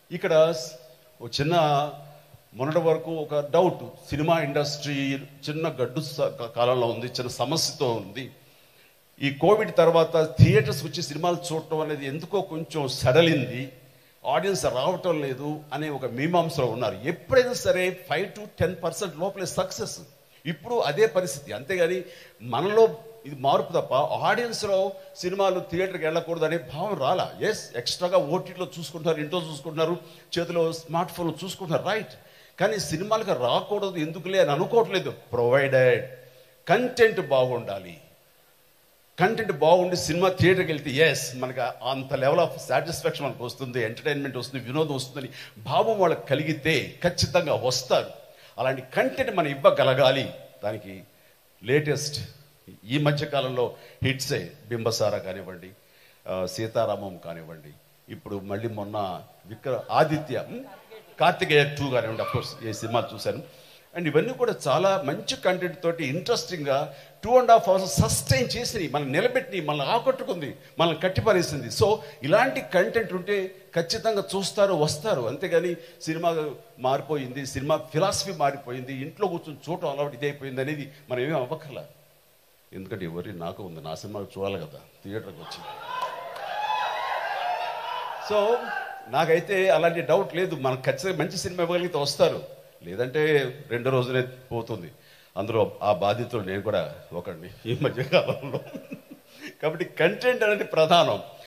ఇక్కడ స్- ఒక చిన్న మొన్నటి వరకు ఒక డౌట్ సినిమా ఇండస్ట్రీ చిన్న గడ్డు స- కాలంలో ఉంది చిన్న సమస్యతో ఉంది ఈ కోవిడ్ తర్వాత థియేటర్స్ వచ్చి సినిమాలు చూడటం అనేది ఎందుకో కొంచెం సడలింది ఆడియన్స్ రావటం లేదు అనే ఒక మీమాంసలో ఉన్నారు ఎప్పుడైనా సరే ఫైవ్ టు టెన్ పర్సెంట్ లోపలే సక్సెస్ ఇప్పుడు అదే పరిస్థితి అంతేగాని మనలో ఇది మార్పు తప్ప ఆడియన్స్లో సినిమాలు థియేటర్కి వెళ్ళకూడదు అనే భావం రాలా ఎస్ ఎక్స్ట్రాగా ఓటీటీలో చూసుకుంటున్నారు ఇంట్లో చూసుకుంటున్నారు చేతిలో స్మార్ట్ ఫోన్లో చూసుకుంటున్నారు రైట్ కానీ సినిమాలకు రాకూడదు ఎందుకులే అని అనుకోవట్లేదు ప్రొవైడెడ్ కంటెంట్ బాగుండాలి కంటెంట్ బాగుండి సినిమా థియేటర్కి వెళ్తే ఎస్ మనకు అంత లెవెల్ ఆఫ్ సాటిస్ఫాక్షన్ మనకు వస్తుంది ఎంటర్టైన్మెంట్ వస్తుంది వినోదం వస్తుందని భావం వాళ్ళకి కలిగితే ఖచ్చితంగా వస్తారు అలాంటి కంటెంట్ మనం ఇవ్వగలగాలి దానికి లేటెస్ట్ ఈ మధ్య కాలంలో హిట్సే బింబసార కానివ్వండి ఆ, సీతారామం కానివ్వండి ఇప్పుడు మళ్ళీ మొన్న విక్ర ఆదిత్య ఉమ్, కార్తికేయ టూ కానివ్వండి అఫ్కోర్స్ ఈ సినిమాలు చూశాను అండ్ ఇవన్నీ కూడా చాలా మంచి కంటెంట్ తోటి ఇంట్రెస్టింగ్గా two and half hours sustain చేసి మనం నిలబెట్టి మనల్ని ఆకట్టుకుంది మనల్ని కట్టిపరేసింది సో ఇలాంటి కంటెంట్ ఉంటే ఖచ్చితంగా చూస్తారు వస్తారు అంతేగాని సినిమా మారిపోయింది సినిమా ఫిలాసఫీ మారిపోయింది ఇంట్లో కూర్చొని చూడటం అలవాటు ఇదైపోయింది అనేది మనం ఏమీ అవ్వకల ఎందుకంటే ఎవరి నాకు ఉంది నా సినిమా చూడాలి కదా థియేటర్కి వచ్చి సో నాకైతే అలాంటి డౌట్ లేదు మనకు ఖచ్చితంగా మంచి సినిమా ఇవ్వగలిగితే వస్తారు లేదంటే రెండో రోజునే పోతుంది అందులో ఆ బాధితులు నేను కూడా ఒకడిని ఈ మధ్య కాలంలో కాబట్టి కంటెంట్ అనేది ప్రధానం